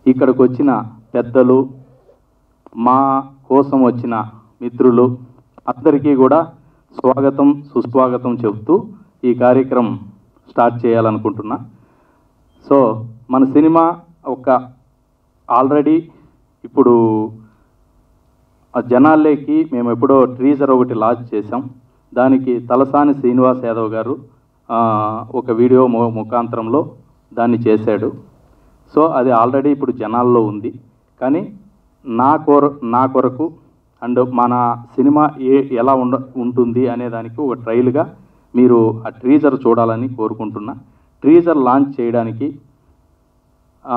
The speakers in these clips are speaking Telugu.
ఇక్కడికి వచ్చిన పెద్దలు మా కోసం వచ్చిన మిత్రులు అందరికీ కూడా స్వాగతం సుస్వాగతం చెబుతూ ఈ కార్యక్రమం స్టార్ట్ చేయాలనుకుంటున్నా సో మన సినిమా ఒక ఆల్రెడీ ఇప్పుడు ఆ జనాల్లోకి మేము ఎప్పుడో ట్రీజర్ ఒకటి లాంచ్ చేసాం దానికి తలసాని శ్రీనివాస్ యాదవ్ గారు ఆ, ఒక వీడియో ము- ముఖాంతరంలో దాన్ని చేశాడు సో అది ఆల్రెడీ ఇప్పుడు జనాల్లో ఉంది కానీ నా కొర నా కొరకు అండ్ మన సినిమా ఏ ఎలా ఉండ ఉంటుంది అనే దానికి ఒక ట్రైల్గా మీరు ఆ ట్రీజర్ చూడాలని కోరుకుంటున్నా ట్రీజర్ లాంచ్ చేయడానికి ఆ,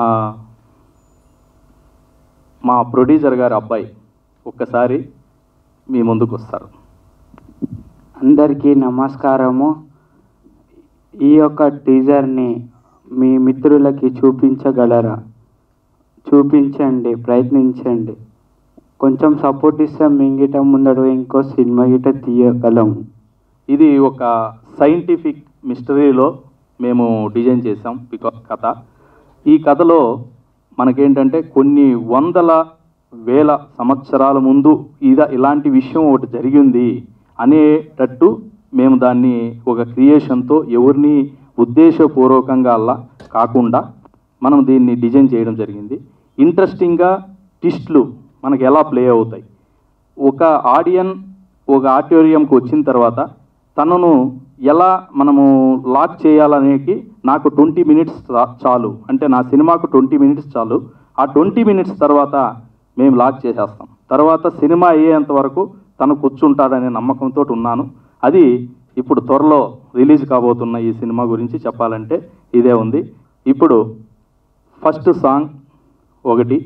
మా ప్రొడ్యూసర్ గారి అబ్బాయి ఒక్కసారి మీ ముందుకు వస్తారు అందరికీ నమస్కారము ఈ యొక్క టీజర్ని మీ మిత్రులకి చూపించగలరా చూపించండి ప్రయత్నించండి కొంచెం సపోర్ట్ ఇస్తే మింగిట ముందడు ఇంకో సినిమా గిట తీయగలము ఇది ఒక సైంటిఫిక్ మిస్టరీలో మేము డిజైన్ చేసాం పిక కథ ఈ కథలో మనకేంటంటే కొన్ని వందల వేల సంవత్సరాల ముందు ఇద ఇలాంటి విషయం ఒకటి జరిగింది అనేటట్టు మేము దాన్ని ఒక క్రియేషన్తో ఎవరిని ఉద్దేశపూర్వకంగా అలా కాకుండా మనం దీన్ని డిజైన్ చేయడం జరిగింది ఇంట్రెస్టింగ్గా ట్విస్ట్లు మనకి ఎలా ప్లే అవుతాయి ఒక ఆడియన్ ఒక ఆడిటోరియంకి వచ్చిన తర్వాత తనను ఎలా మనము లాక్ చేయాలనేకి నాకు ట్వంటీ మినిట్స్ చాలు అంటే నా సినిమాకు ట్వంటీ మినిట్స్ చాలు ఆ ట్వంటీ మినిట్స్ తర్వాత మేము లాక్ చేసేస్తాం తర్వాత సినిమా అయ్యేంత వరకు తను కూర్చుంటాడనే నమ్మకంతో ఉన్నాను అది ఇప్పుడు త్వరలో రిలీజ్ కాబోతున్న ఈ సినిమా గురించి చెప్పాలంటే ఇదే ఉంది ఇప్పుడు ఫస్ట్ సాంగ్ ఒకటి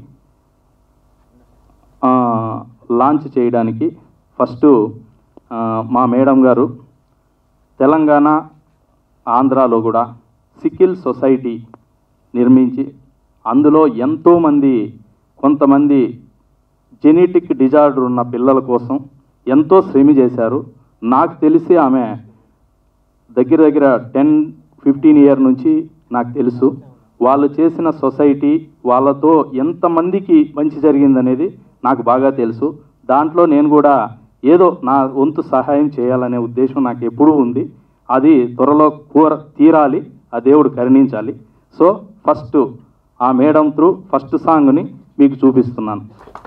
ఆ, లాంచ్ చేయడానికి ఫస్ట్ ఆ, మా మేడం గారు తెలంగాణ ఆంధ్రాలో కూడా సికిల్ సొసైటీ నిర్మించి అందులో ఎంతోమంది కొంతమంది జెనెటిక్ డిజార్డర్ ఉన్న పిల్లల కోసం ఎంతో శ్రమ చేశారు నాకు తెలిసి ఆమె దగ్గర దగ్గర టెన్ ఫిఫ్టీన్ ఇయర్ నుంచి నాకు తెలుసు వాళ్ళు చేసిన సొసైటీ వాళ్ళతో ఎంతమందికి మంచి జరిగిందనేది నాకు బాగా తెలుసు దాంట్లో నేను కూడా ఏదో నా వంతు సహాయం చేయాలనే ఉద్దేశం నాకు ఎప్పుడూ ఉంది అది త్వరలో కూర తీరాలి ఆ దేవుడు కరుణించాలి సో ఫస్ట్ ఆ మేడం త్రూ ఫస్ట్ సాంగ్ని మీకు చూపిస్తున్నాను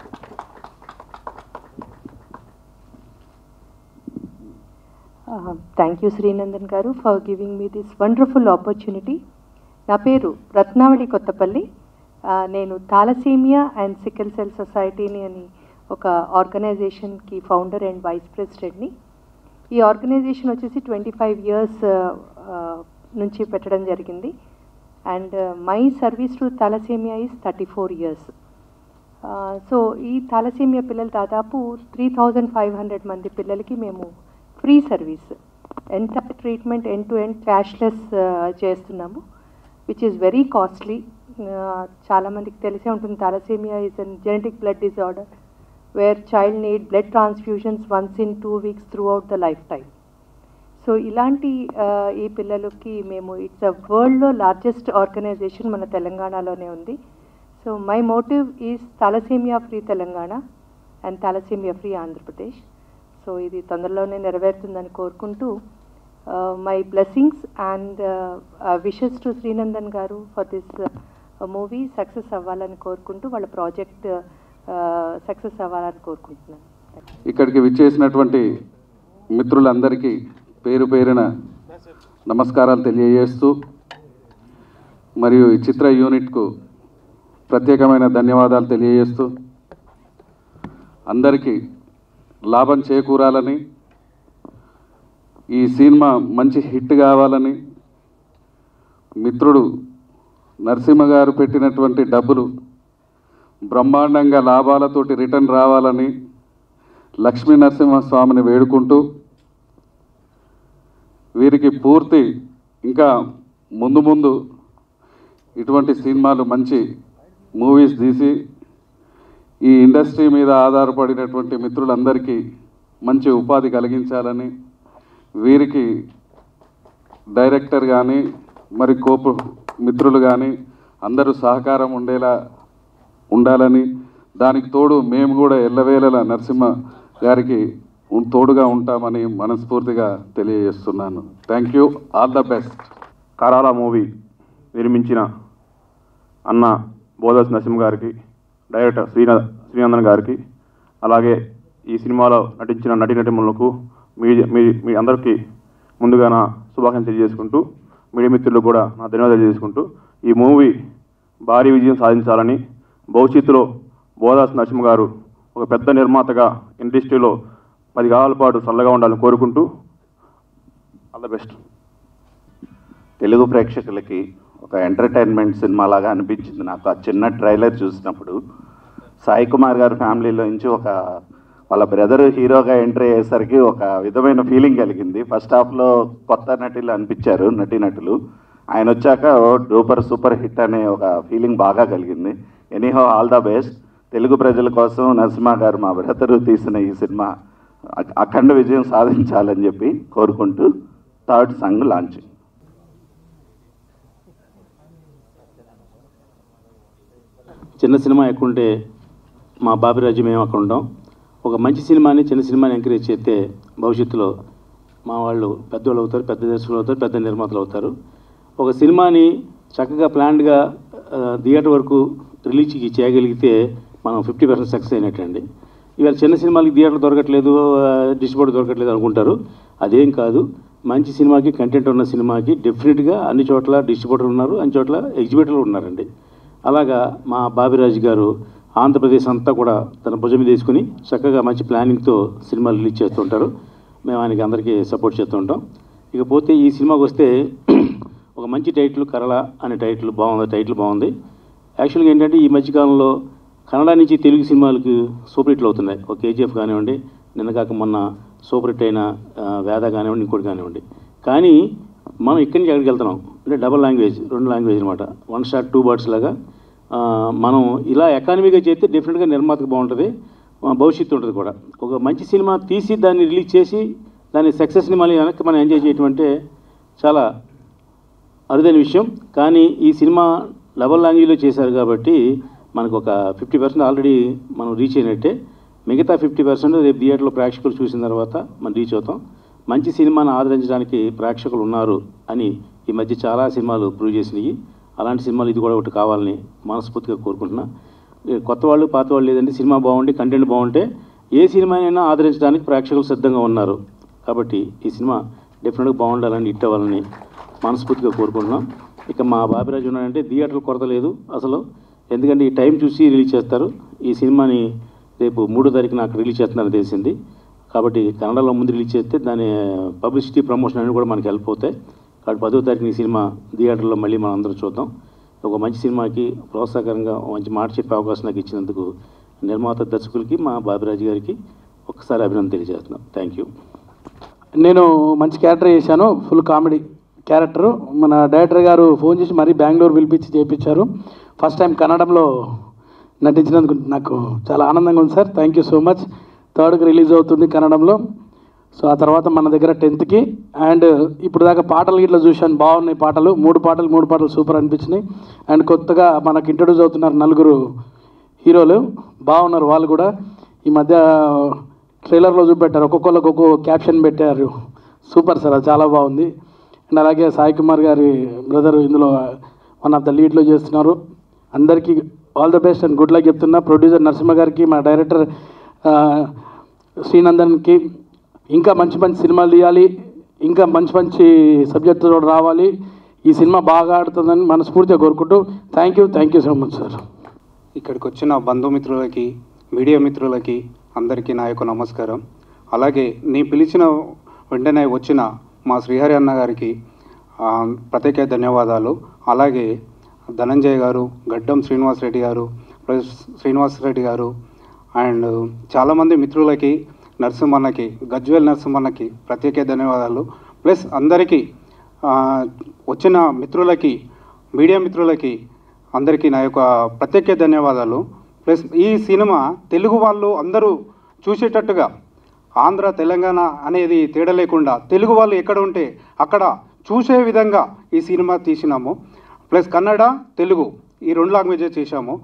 thank you Srinandan garu for giving me this wonderful opportunity నా పేరు రత్నావళి కొత్తపల్లి ఆ, నేను థాలసీమియా అండ్ సికిల్ సెల్ సొసైటీని అని ఒక ఆర్గనైజేషన్కి ఫౌండర్ అండ్ వైస్ ప్రెసిడెంట్ని ఈ ఆర్గనైజేషన్ వచ్చేసి ట్వంటీ ఫైవ్ ఇయర్స్ నుంచి పెట్టడం జరిగింది and my service to thalassaemia is thirty four years so ఈ థాలసీమియా పిల్లలు దాదాపు త్రీ థౌజండ్ ఫైవ్ హండ్రెడ్ మంది పిల్లలకి మేము ఫ్రీ సర్వీస్ ఎంత treatment end to end cashless చేస్తున్నాము విచ్ ఈస్ వెరీ కాస్ట్లీ చాలామందికి తెలిసే ఉంటుంది thalassaemia is an genetic blood disorder where child need blood transfusions once in two weeks through throughout the life time so ఇలాంటి ఆ, ఈ పిల్లలకి మేము ఇట్స్ అ వరల్డ్లో లార్జెస్ట్ ఆర్గనైజేషన్ మన తెలంగాణలోనే ఉంది so my motive is thalassaemia free Telangana and thalassaemia free Andhra Pradesh so ఇది తొందరలోనే నెరవేరుతుందని కోరుకుంటూ my blessings and wishes to Srinandan garu for this movie success అవ్వాలని కోరుకుంటూ వాళ్ళ ప్రాజెక్ట్ సక్సెస్ అవ్వాలని కోరుకుంటున్నాను ఇక్కడికి విచ్చేసినటువంటి మిత్రులందరికీ పేరు పేరున నమస్కారాలు తెలియజేస్తూ మరియు ఈ చిత్ర యూనిట్కు ప్రత్యేకమైన ధన్యవాదాలు తెలియజేస్తూ అందరికీ లాభం చేకూరాలని ఈ సినిమా మంచి హిట్ కావాలని మిత్రుడు నరసింహ గారు పెట్టినటువంటి డబ్బులు బ్రహ్మాండంగా లాభాలతోటి రిటర్న్ రావాలని లక్ష్మీ నరసింహస్వామిని వేడుకుంటూ వీరికి పూర్తి ఇంకా ముందు ముందు ఇటువంటి సినిమాలు మంచి మూవీస్ తీసి ఈ ఇండస్ట్రీ మీద ఆధారపడినటువంటి మిత్రులందరికీ మంచి ఉపాధి కలిగించాలని వీరికి డైరెక్టర్ కానీ మరి కోపు మిత్రులు కానీ అందరూ సహకారం ఉండేలా ఉండాలని దానికి తోడు మేము కూడా ఎల్లవేళలా నరసింహ గారికి ఉం- తోడుగా ఉంటామని మనస్ఫూర్తిగా తెలియజేస్తున్నాను thank you all the best Karala movie నిర్మించిన అన్న బోధస్ నరసింహ గారికి డైరెక్టర్ శ్రీనా శ్రీనందన్ గారికి అలాగే ఈ సినిమాలో నటించిన నటీనటిమణులకు మీ మీ మీ అందరికీ ముందుగా నా శుభాకాంక్షలు తెలియజేసుకుంటూ మీడియా మిత్రులకు కూడా నా ధన్యవాదాలు తెలియజేసుకుంటూ ఈ మూవీ భారీ విజయం సాధించాలని భవిష్యత్తులో బోధాస్ నరసింహ గారు ఒక పెద్ద నిర్మాతగా ఇండస్ట్రీలో పది కాలాల పాటు చల్లగా ఉండాలని కోరుకుంటూ ఆల్ ద బెస్ట్ తెలుగు ప్రేక్షకులకి ఒక ఎంటర్టైన్మెంట్ సినిమా లాగా అనిపించింది నాకు ఆ చిన్న ట్రైలర్ చూసినప్పుడు సాయి కుమార్ గారి ఫ్యామిలీలో నుంచి ఒక వాళ్ళ బ్రదర్ హీరోగా ఎంట్రీ అయ్యేసరికి ఒక విధమైన ఫీలింగ్ కలిగింది ఫస్ట్ హాఫ్లో కొత్త నటులు అనిపించారు నటీనటులు ఆయన వచ్చాక ఓ డూపర్ సూపర్ హిట్ అనే ఒక ఫీలింగ్ బాగా కలిగింది anyhow all the best Telugu ప్రజల కోసం నరసింహ గారు మా బ్రదరు తీసిన ఈ సినిమా అ- అఖండ విజయం సాధించాలని చెప్పి కోరుకుంటూ థర్డ్ సాంగ్ లాంచింగ్ చిన్న సినిమా ఎక్కుంటే మా బాబిరాజు మేము అక్కడ ఉంటాం ఒక మంచి సినిమాని చిన్న సినిమాని ఎంకరేజ్ చేస్తే భవిష్యత్తులో మా వాళ్ళు పెద్దవాళ్ళు అవుతారు పెద్ద దర్శకులు అవుతారు పెద్ద నిర్మాతలు అవుతారు ఒక సినిమాని చక్కగా ప్లాన్డ్గా థియేటర్ వరకు రిలీజ్కి చేయగలిగితే మనం ఫిఫ్టీ పర్సెంట్ సక్సెస్ అయినట్టండి ఇవాళ చిన్న సినిమాలకి థియేటర్ దొరకట్లేదు డిస్ట్రిబ్యూటర్ దొరకట్లేదు అనుకుంటారు అదేం కాదు మంచి సినిమాకి కంటెంట్ ఉన్న సినిమాకి డెఫినెట్గా అన్ని చోట్ల డిస్ట్రిబ్యూటర్ ఉన్నారు అన్ని చోట్ల ఎగ్జిబిటర్లు ఉన్నారండి అలాగా మా బాబిరాజు గారు ఆంధ్రప్రదేశ్ అంతా కూడా తన భుజం మీద వేసుకుని చక్కగా మంచి ప్లానింగ్తో సినిమాలు రిలీజ్ చేస్తుంటారు మేము ఆయనకి అందరికీ సపోర్ట్ చేస్తూ ఉంటాం ఇకపోతే ఈ సినిమాకి వస్తే ఒక మంచి టైటిల్ కరళ అనే టైటిల్ బాగుంది టైటిల్ బాగుంది యాక్చువల్గా ఏంటంటే ఈ మధ్యకాలంలో కన్నడ నుంచి తెలుగు సినిమాలకు సూపర్ హిట్లు అవుతున్నాయి ఒక కేజీఎఫ్ కానివ్వండి నిన్న కాక మొన్న సూపర్ హిట్ అయిన ఆ, వేద కానివ్వండి ఇంకోటి కానివ్వండి కానీ మనం ఇక్కడి నుంచి ఎక్కడికి వెళ్తున్నాం అంటే డబల్ లాంగ్వేజ్ రెండు లాంగ్వేజ్ అనమాట వన్ షాట్ టూ బర్డ్స్ లాగా ఆ, మనం ఇలా ఎకానమీగా చేస్తే డెఫినెట్గా నిర్మాతకు బాగుంటుంది ఆ, భవిష్యత్తు ఉంటుంది కూడా ఒక మంచి సినిమా తీసి దాన్ని రిలీజ్ చేసి దాని సక్సెస్ని మళ్ళీ వెనక్కి మనం ఎంజాయ్ చేయటం అంటే చాలా అరుదైన విషయం కానీ ఈ సినిమా డబల్ లాంగ్వేజ్లో చేశారు కాబట్టి మనకు ఒక ఫిఫ్టీ పర్సెంట్ ఆల్రెడీ మనం రీచ్ అయినట్టే మిగతా ఫిఫ్టీ పర్సెంట్ రేపు థియేటర్లో ప్రేక్షకులు చూసిన తర్వాత మనం రీచ్ అవుతాం మంచి సినిమాను ఆదరించడానికి ప్రేక్షకులు ఉన్నారు అని ఈ మధ్య చాలా సినిమాలు ప్రూవ్ చేసినాయి అలాంటి సినిమాలు ఇది కూడా ఒకటి కావాలని మనస్ఫూర్తిగా కోరుకుంటున్నా ఏ కొత్త వాళ్ళు పాత వాళ్ళు లేదంటే సినిమా బాగుండి కంటెంట్ బాగుంటే ఏ సినిమానైనా ఆదరించడానికి ప్రేక్షకులు సిద్ధంగా ఉన్నారు కాబట్టి ఈ సినిమా డెఫినెట్గా బాగుండాలని హిట్ అవ్వాలని మనస్ఫూర్తిగా కోరుకుంటున్నాం ఇక మా బాబిరాజు ఉన్నాడంటే థియేటర్ కొరత లేదు అసలు ఎందుకంటే ఈ టైం చూసి రిలీజ్ చేస్తారు ఈ సినిమాని రేపు మూడో తారీఖున అక్కడ రిలీజ్ చేస్తున్నారని తెలిసింది కాబట్టి కన్నడలో ముందు రిలీజ్ చేస్తే దాని పబ్లిసిటీ ప్రమోషన్ అన్నీ కూడా మనకి హెల్ప్ అవుతాయి కాబట్టి పదో తారీఖున ఈ సినిమా థియేటర్లో మళ్ళీ మనం అందరూ చూద్దాం ఒక మంచి సినిమాకి ప్రోత్సాహకరంగా ఒక మంచి మాట చెప్పే అవకాశం నాకు ఇచ్చినందుకు నిర్మాత దర్శకులకి మా బాబిరాజు గారికి ఒక్కసారి అభినందన తెలియజేస్తున్నాం థ్యాంక్ యూ నేను మంచి క్యారెక్టర్ చేశాను ఫుల్ కామెడీ క్యారెక్టర్ మన డైరెక్టర్ గారు ఫోన్ చేసి మరీ బెంగళూరు పిలిపించి చేయించారు ఫస్ట్ టైం కన్నడంలో నటించినందుకు నాకు చాలా ఆనందంగా ఉంది sir thank you so much థర్డ్కి రిలీజ్ అవుతుంది కన్నడంలో సో ఆ తర్వాత మన దగ్గర టెన్త్కి అండ్ ఇప్పుడు దాకా పాటలు ఇట్లా చూశాను బాగున్నాయి పాటలు మూడు పాటలు మూడు పాటలు సూపర్ అనిపించినాయి అండ్ కొత్తగా మనకు ఇంట్రొడ్యూస్ అవుతున్నారు నలుగురు హీరోలు బాగున్నారు వాళ్ళు కూడా ఈ మధ్య ట్రైలర్లో చూపెట్టారు ఒక్కొక్కరికి ఒక్కొక్క క్యాప్షన్ పెట్టారు సూపర్ సార్ అది చాలా బాగుంది అండ్ అలాగే సాయి కుమార్ గారి బ్రదర్ ఇందులో వన్ ఆఫ్ ద లీడ్లో చేస్తున్నారు అందరికీ all the best and good luck చెప్తున్నా ప్రొడ్యూసర్ నరసింహ గారికి మా డైరెక్టర్ ఆ, శ్రీనందన్కి ఇంకా మంచి మంచి సినిమాలు తీయాలి ఇంకా మంచి మంచి సబ్జెక్టుతో రావాలి ఈ సినిమా బాగా ఆడుతుందని మనస్ఫూర్తిగా కోరుకుంటూ thank you thank you so much sir ఇక్కడికి వచ్చిన బంధుమిత్రులకి మీడియా మిత్రులకి అందరికీ నా యొక్క నమస్కారం అలాగే నీ పిలిచిన వెంటనే వచ్చిన మా శ్రీహరి అన్న గారికి ఆ, ప్రత్యేక ధన్యవాదాలు అలాగే ధనంజయ్ గారు గడ్డం శ్రీనివాస్ రెడ్డి గారు ప్లస్ శ్రీనివాస్ రెడ్డి గారు అండ్ చాలామంది మిత్రులకి నరసింహన్నకి గజ్వేల్ నరసింహన్నకి ప్రత్యేక ధన్యవాదాలు ప్లస్ అందరికీ ఆ, వచ్చిన మిత్రులకి మీడియా మిత్రులకి అందరికీ నా యొక్క ప్రత్యేక ధన్యవాదాలు ప్లస్ ఈ సినిమా తెలుగు వాళ్ళు అందరూ చూసేటట్టుగా ఆంధ్ర తెలంగాణ అనేది తేడా లేకుండా తెలుగు వాళ్ళు ఎక్కడ ఉంటే అక్కడ చూసే విధంగా ఈ సినిమా తీసినాము ప్లస్ కన్నడ తెలుగు ఈ రెండు లాంగ్వేజెస్ చేశాము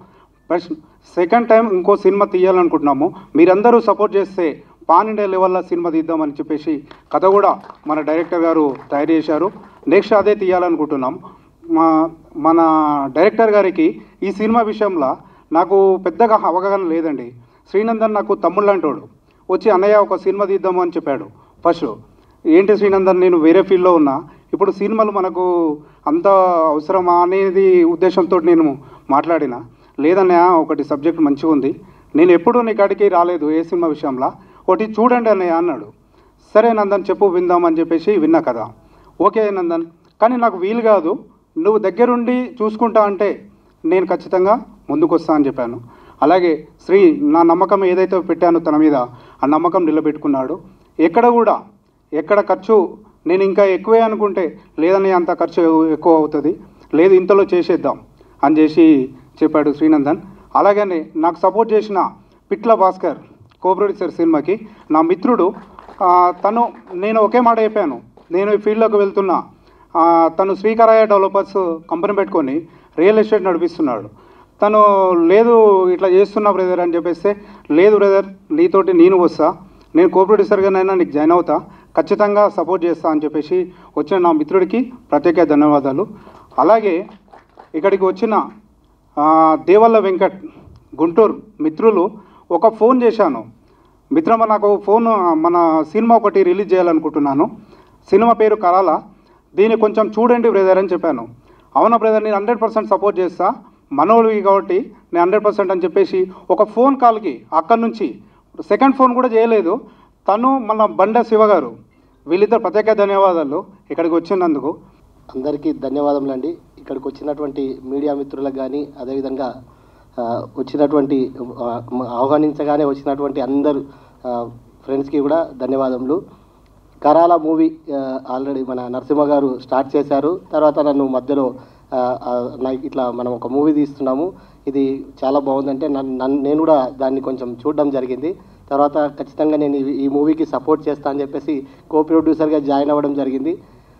ఫస్ట్ సెకండ్ టైం ఇంకో సినిమా తీయాలనుకుంటున్నాము మీరందరూ సపోర్ట్ చేస్తే పాన్ ఇండియా లెవెల్లో సినిమా తీద్దామని చెప్పేసి కథ కూడా మన డైరెక్టర్ గారు తయారు చేశారు నెక్స్ట్ అదే తీయాలనుకుంటున్నాం మా మన డైరెక్టర్ గారికి ఈ సినిమా విషయంలో నాకు పెద్దగా అవగాహన లేదండి శ్రీనందన్ నాకు తమ్ముడు లాంటోడు వచ్చి అన్నయ్య ఒక సినిమా తీద్దాము అని చెప్పాడు ఫస్ట్ ఏంటి శ్రీనందన్ నేను వేరే ఫీల్డ్లో ఉన్నా ఇప్పుడు సినిమాలు మనకు అంత అవసరమా అనేది ఉద్దేశంతో నేను మాట్లాడిన లేదన్నయ్య ఒకటి సబ్జెక్ట్ మంచిగా ఉంది నేను ఎప్పుడూ నీ కాడికి రాలేదు ఏ సినిమా విషయంలో ఒకటి చూడండి అన్నయ్య అన్నాడు సరే నందన్ చెప్పు విందామని చెప్పేసి విన్నా కదా ఓకే నందన్ కానీ నాకు వీలు కాదు నువ్వు దగ్గరుండి చూసుకుంటా అంటే నేను ఖచ్చితంగా ముందుకు వస్తా అని చెప్పాను అలాగే శ్రీ నా నమ్మకం ఏదైతే పెట్టానో తన మీద ఆ నమ్మకం నిలబెట్టుకున్నాడు ఎక్కడ కూడా ఎక్కడ ఖర్చు నేను ఇంకా ఎక్కువే అనుకుంటే లేదని అంత ఖర్చు ఎక్కువ అవుతుంది లేదు ఇంతలో చేసేద్దాం అని చేసి చెప్పాడు శ్రీనందన్ అలాగనే నాకు సపోర్ట్ చేసిన పిట్ల భాస్కర్ కో ప్రొడ్యూసర్ సినిమాకి నా మిత్రుడు ఆ, తను నేను ఒకే మాట చెప్పాను నేను ఈ ఫీల్డ్లోకి వెళ్తున్నా ఆ, తను శ్రీకరాయ డెవలపర్స్ కంపెనీ పెట్టుకొని రియల్ ఎస్టేట్ నడిపిస్తున్నాడు తను లేదు ఇట్లా చేస్తున్నా బ్రదర్ అని చెప్పేస్తే లేదు బ్రదర్ నీతోటి నేను వస్తా నేను కో ప్రొడ్యూసర్గానైనా నీకు జాయిన్ అవుతా ఖచ్చితంగా సపోర్ట్ చేస్తా అని చెప్పేసి వచ్చిన నా మిత్రుడికి ప్రత్యేక ధన్యవాదాలు అలాగే ఇక్కడికి వచ్చిన ఆ, దేవల్ల వెంకట్ గుంటూరు మిత్రులు ఒక ఫోన్ చేశాను మిత్రమా నాకు ఫోన్ మన సినిమా ఒకటి రిలీజ్ చేయాలనుకుంటున్నాను సినిమా పేరు కరాల దీన్ని కొంచెం చూడండి బ్రదర్ అని చెప్పాను అవునా బ్రదర్ నేను హండ్రెడ్ పర్సెంట్ సపోర్ట్ చేస్తా మనోళ్ళవి కాబట్టి నేను హండ్రెడ్ పర్సెంట్ అని చెప్పేసి ఒక ఫోన్ కాల్కి అక్కడి నుంచి సెకండ్ ఫోన్ కూడా చేయలేదు తను మన బండ శివ గారు వీళ్ళిద్దరు ప్రత్యేక ధన్యవాదాలు ఇక్కడికి వచ్చినందుకు అందరికీ ధన్యవాదములు అండి ఇక్కడికి వచ్చినటువంటి మీడియా మిత్రులకు కానీ అదేవిధంగా ఆ, వచ్చినటువంటి ఆ, ఆహ్వానించగానే వచ్చినటువంటి అందరు ఫ్రెండ్స్కి కూడా ధన్యవాదములు కరాల మూవీ ఆల్రెడీ మన నరసింహ గారు స్టార్ట్ చేశారు తర్వాత నన్ను మధ్యలో ఆ, ఆ, నాకు ఇట్లా మనం ఒక మూవీ తీస్తున్నాము ఇది చాలా బాగుందంటే నన్ను నన్ను నేను కూడా దాన్ని కొంచెం చూడడం జరిగింది తర్వాత ఖచ్చితంగా నేను ఈ- ఈ మూవీకి సపోర్ట్ చేస్తా అని చెప్పేసి కో ప్రొడ్యూసర్గా జాయిన్ అవ్వడం జరిగింది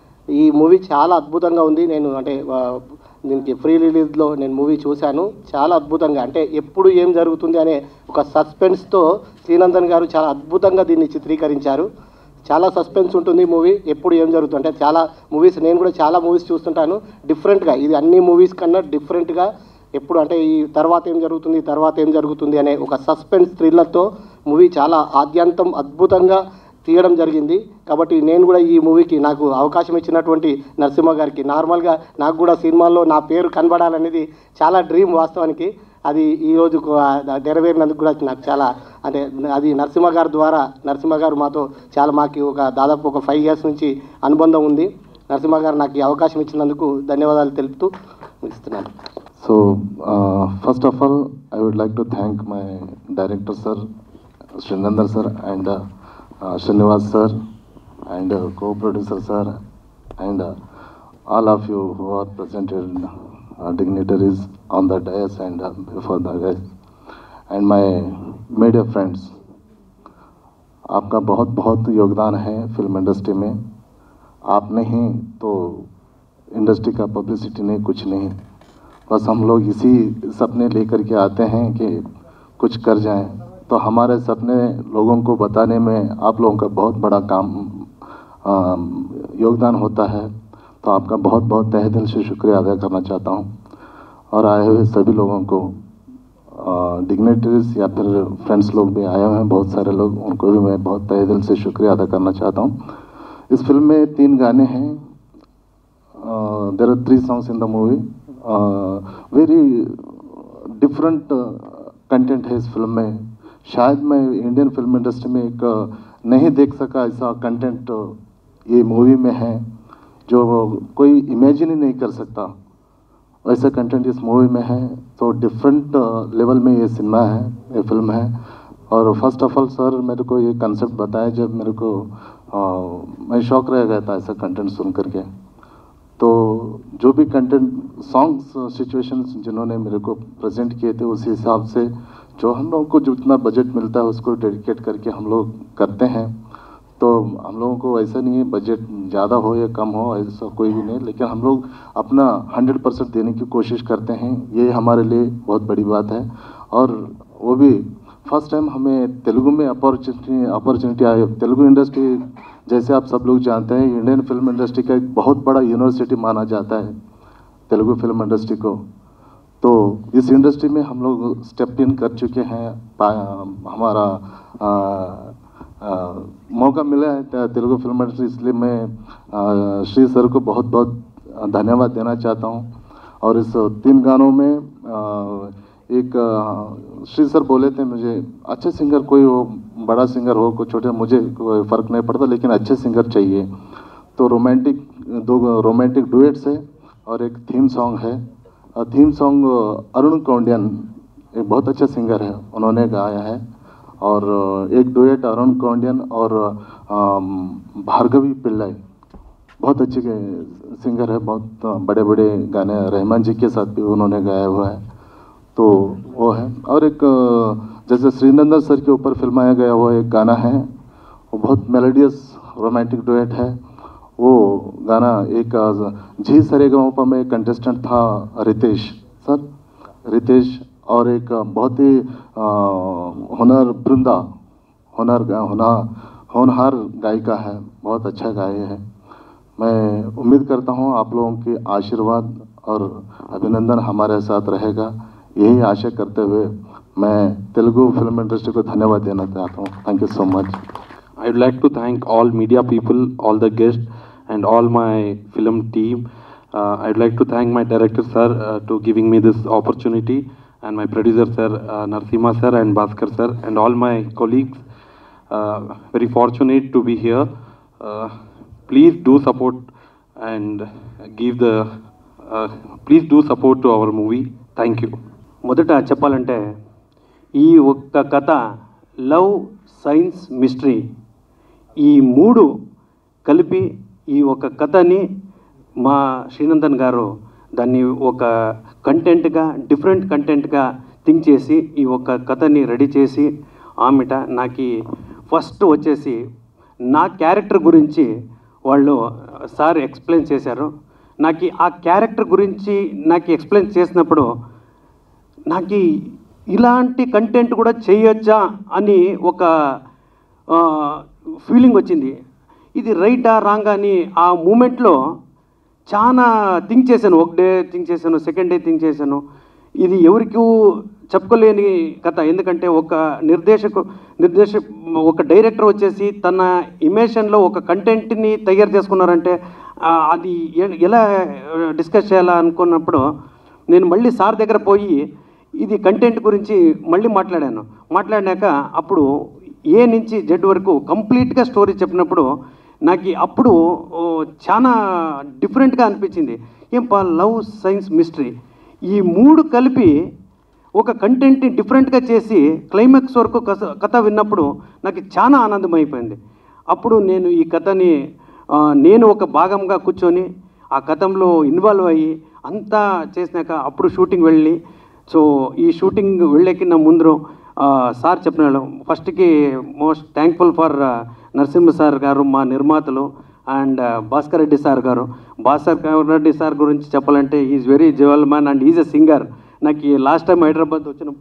ఈ మూవీ చాలా అద్భుతంగా ఉంది నేను అంటే ఆ, దీనికి ఫ్రీ రిలీజ్లో నేను మూవీ చూశాను చాలా అద్భుతంగా అంటే ఎప్పుడు ఏం జరుగుతుంది అనే ఒక సస్పెన్స్తో శ్రీనందన్ గారు చాలా అద్భుతంగా దీన్ని చిత్రీకరించారు చాలా సస్పెన్స్ ఉంటుంది మూవీ ఎప్పుడు ఏం జరుగుతుంది అంటే చాలా మూవీస్ నేను కూడా చాలా మూవీస్ చూస్తుంటాను డిఫరెంట్గా ఇది అన్ని మూవీస్ కన్నా డిఫరెంట్గా ఎప్పుడు అంటే ఈ తర్వాత ఏం జరుగుతుంది తర్వాత ఏం జరుగుతుంది అనే ఒక సస్పెన్స్ థ్రిల్లర్తో మూవీ చాలా ఆద్యంతం అద్భుతంగా తీయడం జరిగింది కాబట్టి నేను కూడా ఈ మూవీకి నాకు అవకాశం ఇచ్చినటువంటి నరసింహ గారికి నార్మల్గా నాకు కూడా సినిమాల్లో నా పేరు కనబడాలనేది చాలా డ్రీమ్ వాస్తవానికి అది ఈ రోజు నెరవేరినందుకు కూడా నాకు చాలా అంటే అది నరసింహ గారి ద్వారా నరసింహ గారు మాతో చాలా మాకు ఒక దాదాపు ఒక ఫైవ్ ఇయర్స్ నుంచి అనుబంధం ఉంది నరసింహ గారు నాకు ఈ అవకాశం ఇచ్చినందుకు ధన్యవాదాలు తెలుపుతూ ముగిస్తున్నాను So, uh, first of all, I would like to thank my director, sir, Srinandar, sir, and uh, uh, Srinivas, sir, and uh, co-producer, sir, and uh, all of you who are presented uh, dignitaries on the dais and uh, before the dais, and my media friends. आपका बहुत बहुत योगदान है फिल्म इंडस्ट्री में आप नहीं तो इंडस्ट्री का पब्लिसिटी नहीं कुछ नहीं बस हम लोग इसी सपने लेकर के आते हैं कि कुछ कर जाएं तो हमारे सपने लोगों को बताने में आप लोगों का बहुत बड़ा काम आ, योगदान होता है तो आपका बहुत बहुत तहे दिल से शुक्रिया अदा करना चाहता हूं और आए हुए सभी लोगों को डिग्नेटरीज या फिर फ्रेंड्स लोग भी आए हुए हैं बहुत सारे लोग उनको भी मैं बहुत तहे दिल से शुक्रिया अदा करना चाहता हूँ इस फिल्म में तीन गाने हैं there are three songs in the movie very different content है इस फिल्म में शायद मैं इंडियन फिल्म इंडस्ट्री में एक uh, नहीं देख सका ऐसा कंटेंट ये मूवी में है जो कोई इमेजिन ही नहीं कर सकता वैसा कंटेंट इस मूवी में है तो डिफरेंट लेवल में ये सिनेमा है ये फिल्म है और फर्स्ट ऑफ ऑल सर मेरे को ये कंसेप्ट बताया जब मेरे को आ, मैं शौक रह गया था ऐसा कंटेंट सुन करके तो जो भी कंटेंट सॉन्ग्स सिचुएशंस जिन्होंने मेरे को प्रेजेंट किए थे उसी हिसाब से जो हम लोगों को जितना बजट मिलता है उसको डेडिकेट करके हम लोग करते हैं तो हम लोगों को ऐसा नहीं है बजट ज़्यादा हो या कम हो ऐसा कोई भी नहीं लेकिन हम लोग अपना हंड्रेड परसेंट देने की कोशिश करते हैं ये हमारे लिए बहुत बड़ी बात है और वो भी फर्स्ट टाइम हमें तेलुगु में opportunity opportunity I Telugu industry जैसे आप सब लोग जानते हैं इंडियन फिल्म इंडस्ट्री का एक बहुत बड़ा यूनिवर्सिटी माना जाता है तेलुगु फिल्म इंडस्ट्री को तो इस इंडस्ट्री में हम लोग स्टेप इन कर चुके हैं पा- हमारा आ, आ, मौका मिला है ते- तेलुगु फिल्म इंडस्ट्री इसलिए मैं आ, श्री सर को बहुत बहुत धन्यवाद देना चाहता हूँ और इस तीन गानों में आ, एक आ, श्री सर बोले थे मुझे अच्छे सिंगर कोई हो बड़ा सिंगर हो कोई छोटे मुझे कोई फ़र्क नहीं पड़ता लेकिन अच्छे सिंगर चाहिए तो रोमांटिक दो रोमांटिक डुएट्स है और एक थीम सॉन्ग है और थीम सॉन्ग अरुण कौंडियन एक बहुत अच्छा सिंगर है उन्होंने गाया है और एक डुएट अरुण कौंडियन और अम, भार्गवी पिल्लाई बहुत अच्छे गे- सिंगर है बहुत बड़े बड़े गाने रहमान जी के साथ भी उन्होंने गाया हुआ है तो वो है और एक अ, जैसे श्रीनंदन सर के ऊपर फिल्माया गया हुआ एक गाना है वो बहुत मेलोडियस रोमांटिक डुएट है वो गाना एक अ, झी सरे गाँव में कंटेस्टेंट था रितेश सर रितेश और एक अ, बहुत ही अ, हुनर बृंदा हुनर हुना होनहार गायिका है बहुत अच्छा गाय है मैं उम्मीद करता हूँ आप लोगों के आशीर्वाद और अभिनंदन हमारे साथ रहेगा यही आशा करते हुए मैं तेलुगु फिल्म इंडस्ट्री को धन्यवाद देना चाहता हूँ thank you so much I would like to thank all media people, all the guests, and all my film team. Uh, I would like to thank my director, sir, uh, to giving me this opportunity, and my producer, sir, uh, Narsimha, sir, and Bhaskar, sir, and all my colleagues. Uh, very fortunate to be here. Uh, please do support and give the. Uh, please do support to our movie. Thank you. మొదట చెప్పాలంటే ఈ ఒక్క కథ లవ్ సైన్స్ మిస్టరీ ఈ మూడు కలిపి ఈ ఒక కథని మా శ్రీనందన్ గారు దాన్ని ఒక కంటెంట్గా డిఫరెంట్ కంటెంట్గా థింక్ చేసి ఈ ఒక కథని రెడీ చేసి ఆమెట నాకు ఫస్ట్ వచ్చేసి నా క్యారెక్టర్ గురించి వాళ్ళు సార్ ఎక్స్ప్లెయిన్ చేశారు నాకు ఆ క్యారెక్టర్ గురించి నాకు ఎక్స్ప్లెయిన్ చేసినప్పుడు నాకు ఇలాంటి కంటెంట్ కూడా చేయొచ్చా అని ఒక ఫీలింగ్ వచ్చింది ఇది రైటా రాంగ్ అని ఆ మూమెంట్లో చాలా థింక్ చేశాను ఒక డే థింక్ చేశాను సెకండ్ డే థింక్ చేశాను ఇది ఎవరికి చెప్పుకోలేని కథ ఎందుకంటే ఒక నిర్దేశకు నిర్దేశ ఒక డైరెక్టర్ వచ్చేసి తన ఇమేషన్లో ఒక కంటెంట్ని తయారు చేసుకున్నారంటే ఆ, అది ఎ- ఎలా డిస్కస్ చేయాలా అనుకున్నప్పుడు నేను మళ్ళీ సార్ దగ్గర పోయి ఇది కంటెంట్ గురించి మళ్ళీ మాట్లాడాను మాట్లాడినాక అప్పుడు ఏ నుంచి జెడ్ వరకు కంప్లీట్గా స్టోరీ చెప్పినప్పుడు నాకు అప్పుడు ఓ, చాలా డిఫరెంట్గా అనిపించింది ఏం పా లవ్ సైన్స్ మిస్టరీ ఈ మూడు కలిపి ఒక కంటెంట్ని డిఫరెంట్గా చేసి క్లైమాక్స్ వరకు కథ కథ విన్నప్పుడు నాకు చాలా ఆనందం అయిపోయింది అప్పుడు నేను ఈ కథని ఆ, నేను ఒక భాగంగా కూర్చొని ఆ కథంలో ఇన్వాల్వ్ అయ్యి అంతా చేసినాక అప్పుడు షూటింగ్ వెళ్ళి సో ఈ షూటింగ్ వెళ్ళేకిన్న ముందు ఆ, సార్ చెప్పిన ఫస్ట్కి most thankful for Narasimha sir garu మా నిర్మాతలు అండ్ భాస్కర్ రెడ్డి సార్ గారు భాస్కర్ రెడ్డి సార్ గురించి చెప్పాలంటే is very jovial man and is a singer నాకు లాస్ట్ టైం హైదరాబాద్ వచ్చిన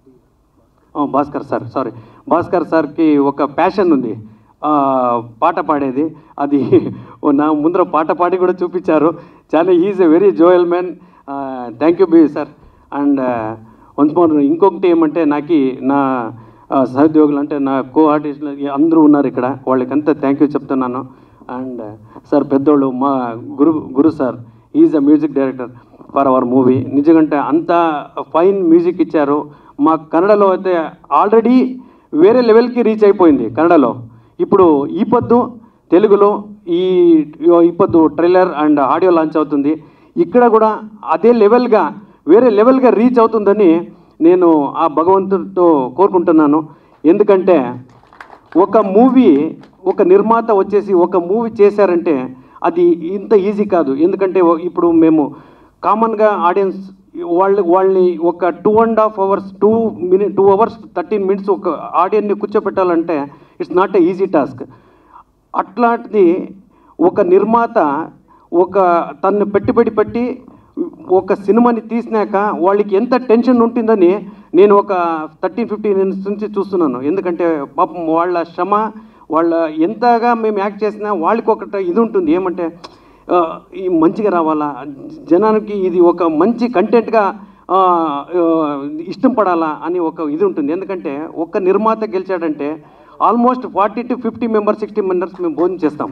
ఆ, భాస్కర్ సార్ సారీ భాస్కర్ సార్కి ఒక ప్యాషన్ ఉంది ఆ, పాట పాడేది అది ఓ నా ముందర పాట పాడి కూడా చూపించారు చాలా is a very jovial man thank you B sir and once more ఇంకొకటి ఏమంటే నాకు నా ఆ, సహోద్యోగులు అంటే నా కో ఆర్టిస్టులు అందరూ ఉన్నారు ఇక్కడ వాళ్ళకంతా థ్యాంక్ యూ చెప్తున్నాను అండ్ సార్ పెద్దోళ్ళు మా Guru Guru sir is a music director for our movie నిజంగా అంత ఫైన్ మ్యూజిక్ ఇచ్చారు మా కన్నడలో అయితే ఆల్రెడీ వేరే లెవెల్కి రీచ్ అయిపోయింది కన్నడలో ఇప్పుడు ఈ పొద్దు తెలుగులో ఈ ఈ పొద్దు ట్రైలర్ అండ్ ఆడియో లాంచ్ అవుతుంది ఇక్కడ కూడా అదే లెవెల్గా వేరే లెవెల్గా రీచ్ అవుతుందని నేను ఆ భగవంతుడితో కోరుకుంటున్నాను ఎందుకంటే ఒక మూవీ ఒక నిర్మాత వచ్చేసి ఒక మూవీ చేశారంటే అది ఇంత ఈజీ కాదు ఎందుకంటే ఓ- ఇప్పుడు మేము కామన్గా ఆడియన్స్ వాళ్ళు వాళ్ళని ఒక two and half hours two minute two hours thirteen minutes ఒక ఆడియన్ని కూర్చోపెట్టాలంటే it's not a easy task అట్లాంటిది ఒక నిర్మాత ఒక తను పెట్టుబడి పెట్టి ఒక సినిమాని తీసినాక వాళ్ళకి ఎంత టెన్షన్ ఉంటుందని నేను ఒక థర్టీన్ ఫిఫ్టీన్ మినిట్స్ నుంచి చూస్తున్నాను ఎందుకంటే పాపం వాళ్ళ శ్రమ వాళ్ళ ఎంతగా మేము యాక్ట్ చేసినా వాళ్ళకి ఒకటి ఇది ఉంటుంది ఏమంటే ఆ, ఈ మంచిగా రావాలా జనానికి ఇది ఒక మంచి కంటెంట్గా ఆ, ఆ, ఇష్టం పడాలా అని ఒక ఇది ఉంటుంది ఎందుకంటే ఒక్క నిర్మాత గెలిచాడంటే almost forty to fifty members sixty members మేము భోజనం చేస్తాం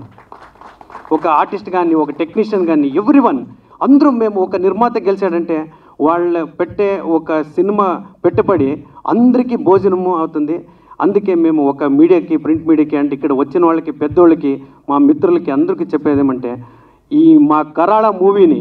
ఒక ఆర్టిస్ట్ కానీ ఒక టెక్నీషియన్ కానీ ఎవ్రీ వన్ అందరూ మేము ఒక నిర్మాత గెలిచాడంటే వాళ్ళ పెట్టే ఒక సినిమా పెట్టుబడి అందరికీ భోజనము అవుతుంది అందుకే మేము ఒక మీడియాకి ప్రింట్ మీడియాకి అంటే ఇక్కడ వచ్చిన వాళ్ళకి పెద్దోళ్ళకి మా మిత్రులకి అందరికీ చెప్పేది ఏమంటే ఈ మా కరాళ మూవీని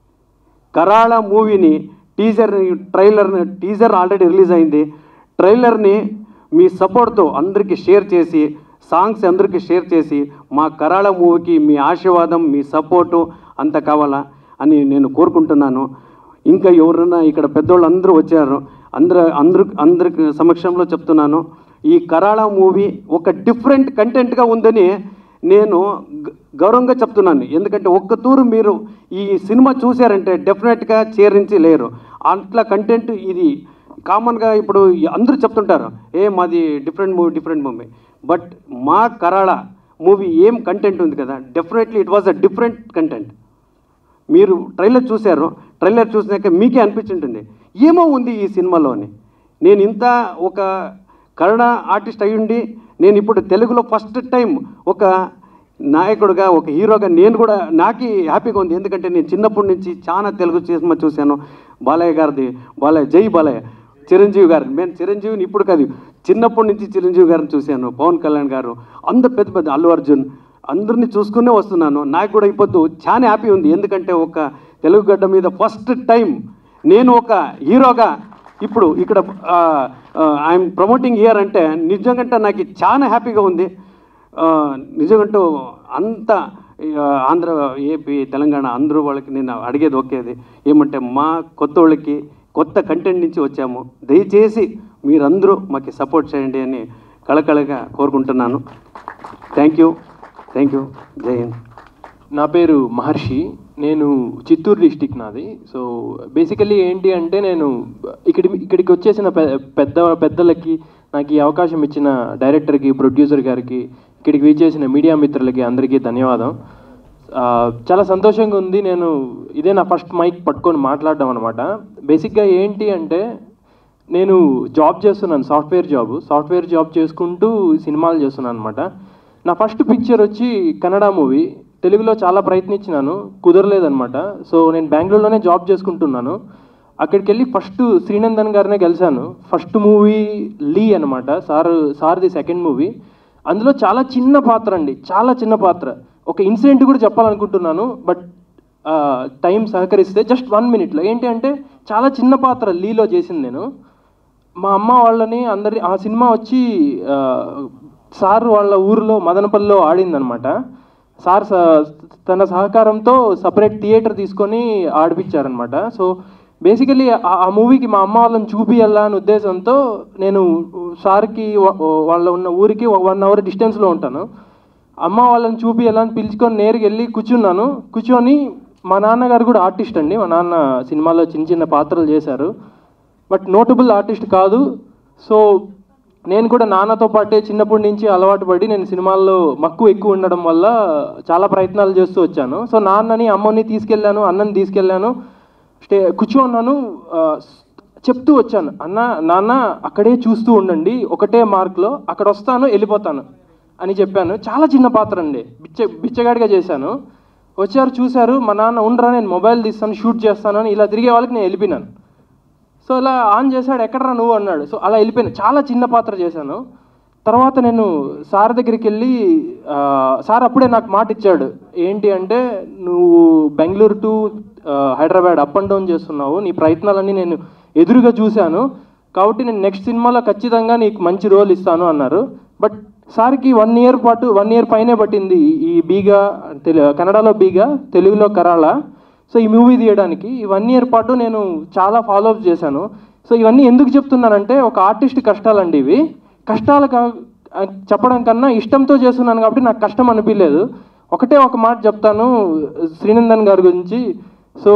కరాళ మూవీని teaser trailer teaser already release అయింది ట్రైలర్ని మీ సపోర్ట్తో అందరికీ షేర్ చేసి సాంగ్స్ అందరికీ షేర్ చేసి మా కరాళ మూవీకి మీ ఆశీర్వాదం మీ సపోర్టు అంత కావాలా అని నేను కోరుకుంటున్నాను ఇంకా ఎవరైనా ఇక్కడ పెద్దోళ్ళు అందరూ వచ్చారు అందరూ అందరు అందరికి సమక్షంలో చెప్తున్నాను ఈ కరాళ మూవీ ఒక డిఫరెంట్ కంటెంట్గా ఉందని నేను గ- గౌరవంగా చెప్తున్నాను ఎందుకంటే ఒక్క తూరు మీరు ఈ సినిమా చూశారంటే డెఫినెట్గా చేరించి లేరు అట్లా కంటెంట్ ఇది కామన్గా ఇప్పుడు అందరూ చెప్తుంటారు ఏ మాది different movie different movie but మా కరాళ మూవీ ఏం కంటెంట్ ఉంది కదా definitely it was a different content మీరు ట్రైలర్ చూశారు ట్రైలర్ చూసినాక మీకే అనిపించుంటుంది ఏమో ఉంది ఈ సినిమాలోని నేను ఇంత ఒక కన్నడ ఆర్టిస్ట్ అయ్యుండి నేను ఇప్పుడు తెలుగులో ఫస్ట్ టైం ఒక నాయకుడుగా ఒక హీరోగా నేను కూడా నాకే హ్యాపీగా ఉంది ఎందుకంటే నేను చిన్నప్పటి నుంచి చాలా తెలుగు సినిమా చూశాను బాలయ్య గారిది బాలయ్య జై బాలయ్య చిరంజీవి గారు నేను చిరంజీవిని ఇప్పుడు కాదు చిన్నప్పటి నుంచి చిరంజీవి గారిని చూశాను పవన్ కళ్యాణ్ గారు అందరు పెద్ద పెద్ద అల్లు అర్జున్ అందరినీ చూసుకునే వస్తున్నాను నాకు కూడా ఇప్పుడు చాలా హ్యాపీ ఉంది ఎందుకంటే ఒక తెలుగు గడ్డ మీద ఫస్ట్ టైం నేను ఒక హీరోగా ఇప్పుడు ఇక్కడ ఐఎమ్ ప్రమోటింగ్ ఇయర్ అంటే నిజంగా నాకు చాలా హ్యాపీగా ఉంది ఆ, నిజంగంటూ అంత ఆ, ఆంధ్ర ఏపీ తెలంగాణ అందరూ వాళ్ళకి నేను అడిగేది ఒకేది ఏమంటే మా కొత్త వాళ్ళకి కొత్త కంటెంట్ నుంచి వచ్చాము దయచేసి మీరందరూ మాకు సపోర్ట్ చేయండి అని కళకళగా కోరుకుంటున్నాను థ్యాంక్ యూ థ్యాంక్ యూ జై హింద్ నా పేరు మహర్షి నేను చిత్తూరు డిస్టిక్ నాది సో బేసికల్లీ ఏంటి అంటే నేను ఇక్కడి ఇక్కడికి వచ్చేసిన పె- పెద్ద పెద్దలకి నాకు ఈ అవకాశం ఇచ్చిన డైరెక్టర్కి ప్రొడ్యూసర్ గారికి ఇక్కడికి విచ్చేసిన మీడియా మిత్రులకి అందరికీ ధన్యవాదం ఆ, చాలా సంతోషంగా ఉంది నేను ఇదే నా ఫస్ట్ మైక్ పట్టుకొని మాట్లాడడం అనమాట బేసిక్గా ఏంటి అంటే నేను జాబ్ చేస్తున్నాను సాఫ్ట్వేర్ జాబ్ సాఫ్ట్వేర్ జాబ్ చేసుకుంటూ సినిమాలు చేస్తున్నాను అనమాట నా ఫస్ట్ పిక్చర్ వచ్చి కన్నడ మూవీ తెలుగులో చాలా ప్రయత్నించినాను కుదరలేదనమాట సో నేను బెంగళూరులోనే జాబ్ చేసుకుంటున్నాను అక్కడికి వెళ్ళి ఫస్ట్ శ్రీనందన్ గారినే కలిశాను ఫస్ట్ మూవీ లీ అనమాట సార్ సార్ది సెకండ్ మూవీ అందులో చాలా చిన్న పాత్ర అండి చాలా చిన్న పాత్ర ఒక ఇన్సిడెంట్ కూడా చెప్పాలనుకుంటున్నాను బట్ టైం సహకరిస్తే జస్ట్ వన్ మినిట్లో ఏంటి అంటే చాలా చిన్న పాత్ర లీలో చేసింది నేను మా అమ్మ వాళ్ళని అందరి ఆ సినిమా వచ్చి ఆ, సార్ వాళ్ళ ఊరిలో మదనపల్లిలో ఆడిందనమాట సార్ స- తన సహకారంతో సపరేట్ థియేటర్ తీసుకొని ఆడిపించారనమాట సో బేసికలీ ఆ మూవీకి మా అమ్మ వాళ్ళని చూపియాలా అనే ఉద్దేశంతో నేను సార్కి వ- వాళ్ళ ఉన్న ఊరికి వన్ అవర్ డిస్టెన్స్లో ఉంటాను అమ్మ వాళ్ళని చూపియాలని పిలుచుకొని నేరుగా వెళ్ళి కూర్చున్నాను కూర్చొని మా నాన్నగారు కూడా ఆర్టిస్ట్ అండి మా నాన్న సినిమాలో చిన్న చిన్న పాత్రలు చేశారు బట్ నోటబుల్ ఆర్టిస్ట్ కాదు సో నేను కూడా నాన్నతో పాటే చిన్నప్పటి నుంచి అలవాటు పడి నేను సినిమాల్లో మక్కువ ఎక్కువ ఉండడం వల్ల చాలా ప్రయత్నాలు చేస్తూ వచ్చాను సో నాన్నని అమ్మని తీసుకెళ్ళాను అన్నని తీసుకెళ్ళాను స్టే కూర్చోన్నాను ఆ, చెప్తూ వచ్చాను అన్న నాన్న అక్కడే చూస్తూ ఉండండి ఒకటే మార్క్లో అక్కడ వస్తాను వెళ్ళిపోతాను అని చెప్పాను చాలా చిన్న పాత్ర అండి బిచ్చ బిచ్చగాడిగా చేశాను వచ్చారు చూశారు మా నాన్న ఉండరా నేను మొబైల్ తీస్తాను షూట్ చేస్తాను అని ఇలా తిరిగే వాళ్ళకి నేను వెళ్ళిపోయినాను సో అలా ఆన్ చేశాడు ఎక్కడరా నువ్వు అన్నాడు సో అలా వెళ్ళిపోయాను చాలా చిన్న పాత్ర చేశాను తర్వాత నేను సార్ దగ్గరికి వెళ్ళి ఆ, సార్ అప్పుడే నాకు మాట ఇచ్చాడు ఏంటి అంటే నువ్వు బెంగళూరు టు ఆ, హైదరాబాద్ అప్ అండ్ డౌన్ చేస్తున్నావు నీ ప్రయత్నాలన్నీ నేను ఎదురుగా చూశాను కాబట్టి నేను నెక్స్ట్ సినిమాలో ఖచ్చితంగా నీకు మంచి రోల్ ఇస్తాను అన్నారు బట్ సార్కి వన్ ఇయర్ పాటు వన్ ఇయర్ పైనే పట్టింది ఈ బీగా తెలు కన్నడలో బీగా తెలుగులో కరాళ సో ఈ మూవీ తీయడానికి ఈ వన్ ఇయర్ పాటు నేను చాలా ఫాలోఅప్ చేశాను సో ఇవన్నీ ఎందుకు చెప్తున్నానంటే ఒక ఆర్టిస్ట్ కష్టాలండి ఇవి కష్టాలు కా ఆ, చెప్పడం కన్నా ఇష్టంతో చేస్తున్నాను కాబట్టి నాకు కష్టం అనిపించలేదు ఒకటే ఒక మాట చెప్తాను శ్రీనందన్ గారి గురించి సో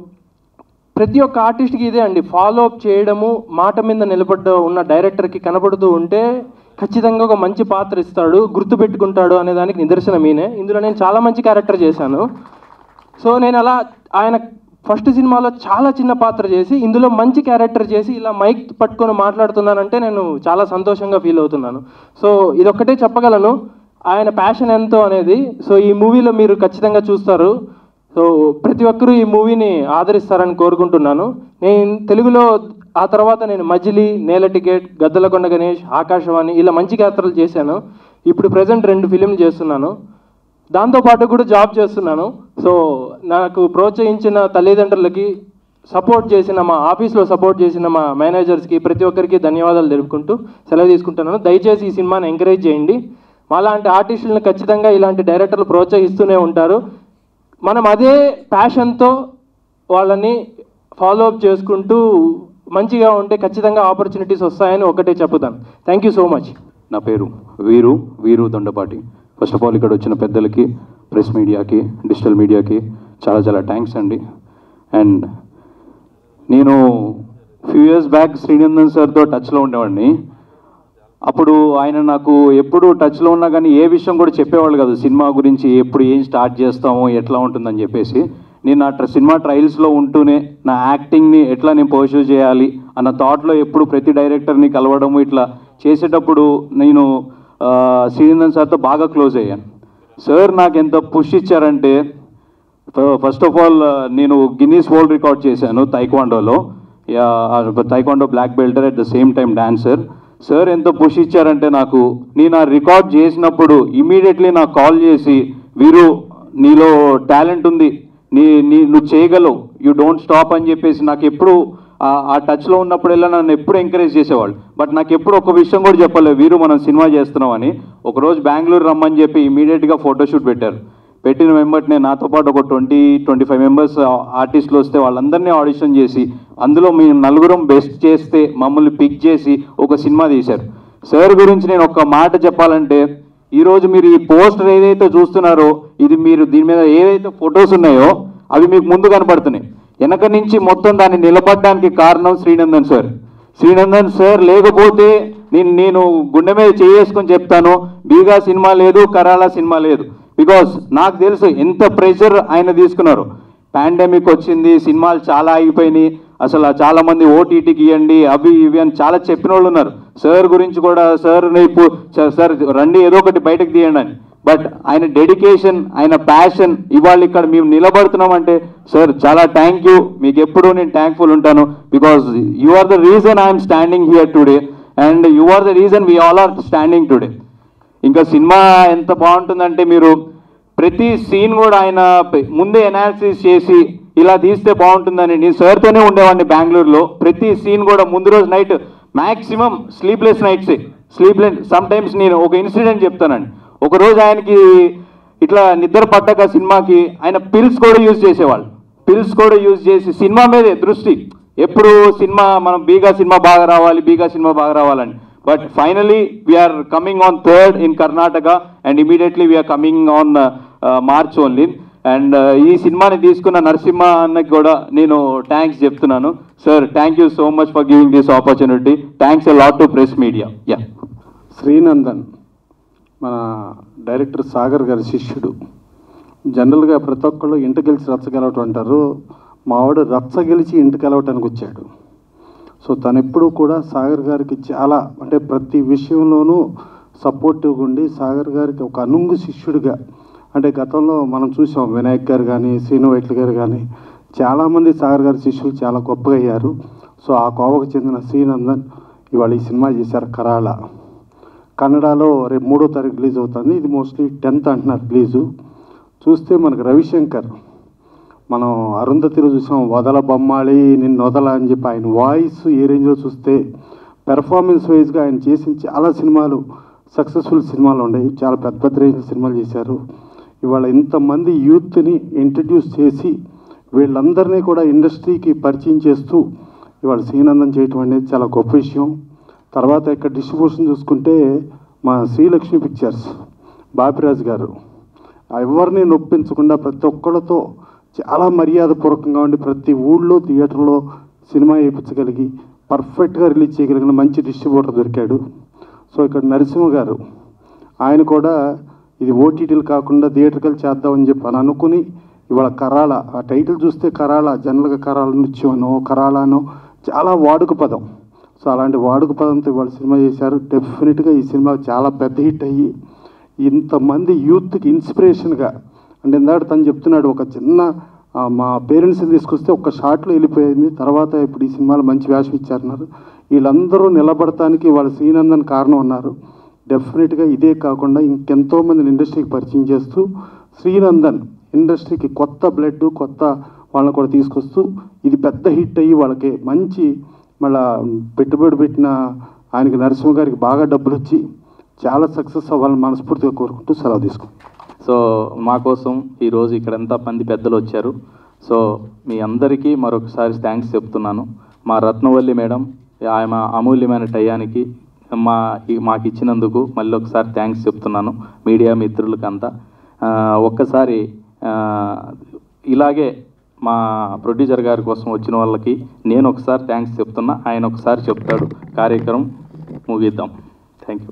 ప్రతి ఒక్క ఆర్టిస్ట్కి ఇదే అండి ఫాలో అప్ చేయడము మాట మీద నిలబడ్డ ఉన్న డైరెక్టర్కి కనబడుతూ ఉంటే ఖచ్చితంగా ఒక మంచి పాత్ర ఇస్తాడు గుర్తు పెట్టుకుంటాడు అనే దానికి నిదర్శనం ఈయనే ఇందులో నేను చాలా మంచి క్యారెక్టర్ చేశాను సో నేను అలా ఆయన ఫస్ట్ సినిమాలో చాలా చిన్న పాత్ర చేసి ఇందులో మంచి క్యారెక్టర్ చేసి ఇలా మైక్ పట్టుకొని మాట్లాడుతున్నానంటే నేను చాలా సంతోషంగా ఫీల్ అవుతున్నాను సో ఇదొక్కటే చెప్పగలను ఆయన ప్యాషన్ ఎంతో అనేది సో ఈ మూవీలో మీరు ఖచ్చితంగా చూస్తారు సో ప్రతి ఒక్కరూ ఈ మూవీని ఆదరిస్తారని కోరుకుంటున్నాను నేను తెలుగులో ఆ తర్వాత నేను మజిలీ నేల టికెట్ గద్దలకొండ గణేష్ ఆకాశవాణి ఇలా మంచి పాత్రలు చేశాను ఇప్పుడు ప్రజెంట్ రెండు ఫిలింలు చేస్తున్నాను దాంతోపాటు కూడా జాబ్ చేస్తున్నాను సో నాకు ప్రోత్సహించిన తల్లిదండ్రులకి సపోర్ట్ చేసిన మా ఆఫీస్లో సపోర్ట్ చేసిన మా మేనేజర్స్కి ప్రతి ఒక్కరికి ధన్యవాదాలు తెలుపుకుంటూ సెలవు తీసుకుంటున్నాను దయచేసి ఈ సినిమాని ఎంకరేజ్ చేయండి మాలాంటి ఆర్టిస్టులను ఖచ్చితంగా ఇలాంటి డైరెక్టర్లు ప్రోత్సహిస్తూనే ఉంటారు మనం అదే ప్యాషన్తో వాళ్ళని ఫాలో అప్ చేసుకుంటూ మంచిగా ఉంటే ఖచ్చితంగా ఆపర్చునిటీస్ వస్తాయని ఒకటే చెప్పుతాను థ్యాంక్ యూ సో మచ్ నా పేరు వీరు వీరు దొండపాటి ఫస్ట్ ఆఫ్ ఆల్ ఇక్కడ వచ్చిన పెద్దలకి ప్రెస్ మీడియాకి డిజిటల్ మీడియాకి చాలా చాలా థ్యాంక్స్ అండి అండ్ నేను ఫ్యూ ఇయర్స్ బ్యాక్ శ్రీనందన్ సార్తో టచ్లో ఉండేవాడిని అప్పుడు ఆయన నాకు ఎప్పుడు టచ్లో ఉన్నా కానీ ఏ విషయం కూడా చెప్పేవాళ్ళు కాదు సినిమా గురించి ఎప్పుడు ఏం స్టార్ట్ చేస్తామో ఎట్లా ఉంటుందని చెప్పేసి నేను నా ట్ర- సినిమా ట్రయల్స్లో ఉంటూనే నా యాక్టింగ్ని ఎట్లా నేను పర్సూ చేయాలి అన్న థాట్లో ఎప్పుడు ప్రతి డైరెక్టర్ని కలవడము ఇట్లా చేసేటప్పుడు నేను ఆ, శ్రీనందన్ సార్తో బాగా క్లోజ్ అయ్యాను సార్ నాకు ఎంత పుష్ ఇచ్చారంటే ఫస్ట్ ఆఫ్ ఆల్ నేను గిన్నీస్ వరల్డ్ రికార్డ్ చేశాను తైక్వాండోలో taekwondo black belter at the same time dancer sir ఎంత పుష్ ఇచ్చారంటే నాకు నేను ఆ రికార్డ్ చేసినప్పుడు ఇమీడియట్లీ నాకు కాల్ చేసి వీరు నీలో టాలెంట్ ఉంది నీ నీ నువ్వు చేయగలవు యూ డోంట్ స్టాప్ అని చెప్పేసి నాకు ఎప్పుడు ఆ- ఆ టచ్లో ఉన్నప్పుడల్లా నన్ను ఎప్పుడు ఎంకరేజ్ చేసేవాళ్ళు బట్ నాకు ఎప్పుడు ఒక విషయం కూడా చెప్పలేదు వీరు మనం సినిమా చేస్తున్నామని ఒకరోజు బెంగళూరు రమ్మని చెప్పి ఇమీడియట్గా ఫోటోషూట్ పెట్టారు పెట్టిన వెంబటనే నాతో పాటు ఒక ట్వంటీ ట్వంటీ ఫైవ్ మెంబర్స్ ఆర్టిస్టులు వస్తే వాళ్ళందరినీ ఆడిషన్ చేసి అందులో మేము నలుగురం బెస్ట్ చేస్తే మమ్మల్ని పిక్ చేసి ఒక సినిమా తీశారు సార్ గురించి నేను ఒక మాట చెప్పాలంటే ఈరోజు మీరు ఈ పోస్టర్ ఏదైతే చూస్తున్నారో ఇది మీరు దీని మీద ఏదైతే ఫొటోస్ ఉన్నాయో అవి మీకు ముందు కనపడుతున్నాయి వెనక నుంచి మొత్తం దాన్ని నిలబడడానికి కారణం శ్రీనందన్ సార్ శ్రీనందన్ సార్ లేకపోతే నేను నేను గుండె మీద చేసుకొని చెప్తాను బీగా సినిమా లేదు కరాలా సినిమా లేదు బికాస్ నాకు తెలుసు ఎంత ప్రెషర్ ఆయన తీసుకున్నారు పాండమిక్ వచ్చింది సినిమాలు చాలా ఆగిపోయినాయి అసలు చాలా మంది ఓటీటీకి ఇవ్వండి అవి ఇవి అని చాలా చెప్పిన వాళ్ళు ఉన్నారు సార్ గురించి కూడా సార్ ఇప్పుడు సార్ రండి ఏదో ఒకటి బయటకు తీయండి అని బట్ ఆయన డెడికేషన్ ఆయన ప్యాషన్ ఇవాళ ఇక్కడ మేము నిలబడుతున్నామంటే సార్ చాలా థ్యాంక్ యూ మీకు ఎప్పుడూ నేను థ్యాంక్ఫుల్ ఉంటాను because you are the reason I'm standing here today and you are the reason we all are standing today ఇంకా సినిమా ఎంత బాగుంటుందంటే మీరు ప్రతి సీన్ కూడా ఆయన పె- ముందే అనాలిసిస్ చేసి ఇలా తీస్తే బాగుంటుందని నేను సార్తోనే ఉండేవాడిని బెంగళూరులో ప్రతి సీన్ కూడా ముందు రోజు నైట్ మ్యాక్సిమం స్లీప్లెస్ నైట్సే స్లీప్లెస్ సమ్ టైమ్స్ నేను ఒక ఇన్సిడెంట్ చెప్తానండి ఒక రోజు ఆయనకి ఇట్లా నిద్ర పడ్డాక సినిమాకి ఆయన పిల్స్ కూడా యూజ్ చేసేవాళ్ళు పిల్స్ కూడా యూజ్ చేసి సినిమా మీదే దృష్టి ఎప్పుడు సినిమా మనం బీగా సినిమా బాగా రావాలి బీగా సినిమా బాగా రావాలని but finally we're coming on third in Karnataka and immediately we're coming on March only and ఈ సినిమాని తీసుకున్న నరసింహ అన్నకి కూడా నేను థ్యాంక్స్ చెప్తున్నాను sir thank you so much for giving this opportunity thanks a lot to press media yeah Srinandan మన డైరెక్టర్ సాగర్ గారి శిష్యుడు జనరల్గా ప్రతి ఒక్కళ్ళు ఇంట గెలిచి రచ్చగలవటం అంటారు మావాడు రచ్చ గెలిచి ఇంటికి వెళ్ళవటానికి వచ్చాడు సో తను ఎప్పుడూ కూడా సాగర్ గారికి చాలా అంటే ప్రతి విషయంలోనూ సపోర్టివ్గా ఉండి సాగర్ గారికి ఒక అనుంగు శిష్యుడిగా అంటే గతంలో మనం చూసాం వినాయక్ గారు కానీ శ్రీను వైట్ల గారు కానీ చాలామంది సాగర్ గారి శిష్యులు చాలా గొప్పగా అయ్యారు సో ఆ కోవకు చెందిన శ్రీనందన్ ఇవాళ ఈ సినిమా చేశారు కరాళ కన్నడలో రేపు మూడో తారీఖు రిలీజ్ అవుతుంది ఇది మోస్ట్లీ టెన్త్ అంటున్నారు రిలీజు చూస్తే మనకు రవిశంకర్ మనం అరుంధతిలో చూసాం వదల బొమ్మాళి నిన్ను వదల అని చెప్పి ఆయన వాయిస్ ఏ రేంజ్లో చూస్తే పెర్ఫార్మెన్స్ వైజ్గా ఆయన చేసిన చాలా సినిమాలు సక్సెస్ఫుల్ సినిమాలు ఉన్నాయి చాలా పెద్ద పెద్ద రేంజ్ సినిమాలు చేశారు ఇవాళ ఇంతమంది యూత్ని ఇంట్రడ్యూస్ చేసి వీళ్ళందరినీ కూడా ఇండస్ట్రీకి పరిచయం చేస్తూ ఇవాళ శ్రీనందం చేయటం అనేది చాలా గొప్ప విషయం తర్వాత ఇక్కడ డిస్ట్రిబ్యూషన్ చూసుకుంటే మా శ్రీలక్ష్మి పిక్చర్స్ బాపిరాజు గారు ఎవరిని నొప్పించకుండా ప్రతి ఒక్కళ్ళతో చాలా మర్యాదపూర్వకంగా ఉండి ప్రతి ఊళ్ళో థియేటర్లో సినిమా వేయించగలిగి పర్ఫెక్ట్గా రిలీజ్ చేయగలిగిన మంచి డిస్ట్రిబ్యూటర్ దొరికాడు సో ఇక్కడ నరసింహ గారు ఆయన కూడా ఇది ఓటీటీలు కాకుండా థియేటర్కి చేద్దామని చెప్పి అని అనుకుని ఇవాళ కరాళ ఆ టైటిల్ చూస్తే కరాళ జనరల్గా కరాళ నృత్యం అనో కరాళనో చాలా వాడుక పదం సో అలాంటి వాడుక పదంతో ఇవాళ సినిమా చేశారు డెఫినెట్గా ఈ సినిమా చాలా పెద్ద హిట్ అయ్యి ఇంతమంది యూత్కి ఇన్స్పిరేషన్గా అంటే ఇందాక తను చెప్తున్నాడు ఒక చిన్న ఆ, మా పేరెంట్స్ని తీసుకొస్తే ఒక షాట్లో వెళ్ళిపోయింది తర్వాత ఇప్పుడు ఈ సినిమాలో మంచి వేషం ఇచ్చారన్నారు వీళ్ళందరూ నిలబడటానికి వాళ్ళ శ్రీనందన్ కారణం అన్నారు డెఫినెట్గా ఇదే కాకుండా ఇంకెంతో మందిని ఇండస్ట్రీకి పరిచయం చేస్తూ శ్రీనందన్ ఇండస్ట్రీకి కొత్త బ్లడ్ కొత్త వాళ్ళని కూడా తీసుకొస్తూ ఇది పెద్ద హిట్ అయ్యి వాళ్ళకి మంచి మళ్ళా పెట్టుబడి పెట్టిన ఆయనకి నరసింహ గారికి బాగా డబ్బులు వచ్చి చాలా సక్సెస్ అవ్వాలని మనస్ఫూర్తిగా కోరుకుంటూ సెలవు తీసుకుంటాం సో మా కోసం ఈరోజు ఇక్కడ ఎంత మంది పెద్దలు వచ్చారు సో మీ అందరికీ మరొకసారి థ్యాంక్స్ చెప్తున్నాను మా రత్నవల్లి మేడం ఆమె అమూల్యమైన టయానికి మా మాకు ఇచ్చినందుకు మళ్ళీ ఒకసారి థ్యాంక్స్ చెప్తున్నాను మీడియా మిత్రులకంతా ఆ, ఒక్కసారి ఆ, ఇలాగే మా ప్రొడ్యూసర్ గారి కోసం వచ్చిన వాళ్ళకి నేను ఒకసారి థ్యాంక్స్ చెప్తున్నా ఆయన ఒకసారి చెప్తాడు కార్యక్రమం ముగిద్దాం థ్యాంక్ యూ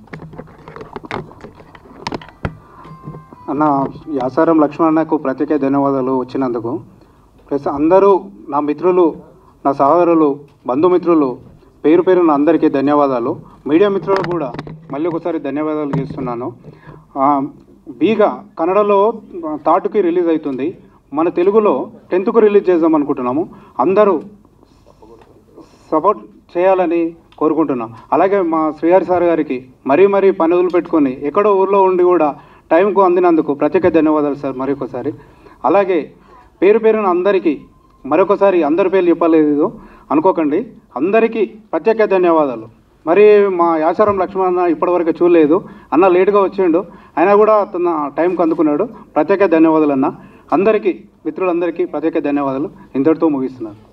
అన్న యాసారం లక్ష్మణకు ప్రత్యేక ధన్యవాదాలు వచ్చినందుకు ప్లస్ అందరూ నా మిత్రులు నా సహోదరులు బంధుమిత్రులు పేరు పేరున అందరికీ ధన్యవాదాలు మీడియా మిత్రులకు కూడా మళ్ళీ ఒకసారి ధన్యవాదాలు చేస్తున్నాను ఆ, బీగా కన్నడలో తాటుకి రిలీజ్ అవుతుంది మన తెలుగులో టెన్త్కు రిలీజ్ చేద్దాం అనుకుంటున్నాము అందరూ సపోర్ట్ చేయాలని కోరుకుంటున్నాం అలాగే మా శ్రీహరి సార్ గారికి మరీ మరీ పని వదిలిపెట్టుకొని ఎక్కడో ఊర్లో ఉండి కూడా టైంకు అందినందుకు ప్రత్యేక ధన్యవాదాలు సార్ మరొకసారి అలాగే పేరు పేరున అందరికీ మరొకసారి అందరి పేర్లు చెప్పలేదు అనుకోకండి అందరికీ ప్రత్యేక ధన్యవాదాలు మరి మా యాచారం లక్ష్మణ ఇప్పటివరకు చూడలేదు అన్న లేటుగా వచ్చిండు అయినా కూడా తన టైంకి అందుకున్నాడు ప్రత్యేక ధన్యవాదాలు అన్న అందరికీ మిత్రులందరికీ ప్రత్యేక ధన్యవాదాలు ఇంతటితో ముగిస్తున్నాను